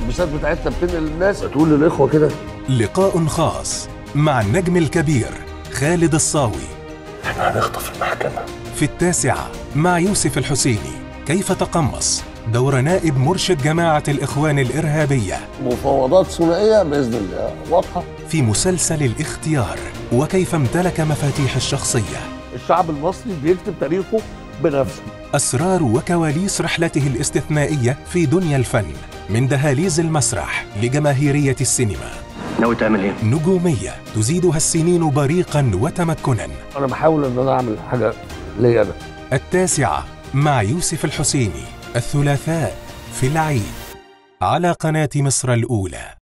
الدبوسات بتاعتنا بتنقل للناس تقول للاخوه كده لقاء خاص مع النجم الكبير خالد الصاوي احنا هنخطف المحكمه في التاسعة مع يوسف الحسيني كيف تقمص دور نائب مرشد جماعة الإخوان الإرهابية مفاوضات ثنائيه باذن الله واضحه في مسلسل الاختيار وكيف امتلك مفاتيح الشخصية الشعب المصري بيكتب تاريخه بنفسه أسرار وكواليس رحلته الاستثنائية في دنيا الفن من دهاليز المسرح لجماهيرية السينما ناوي تعمل ايه؟ نجومية تزيدها السنين بريقا وتمكنا انا بحاول ان انا اعمل حاجه ليا انا التاسعة مع يوسف الحسيني الثلاثاء في العيد على قناة مصر الأولى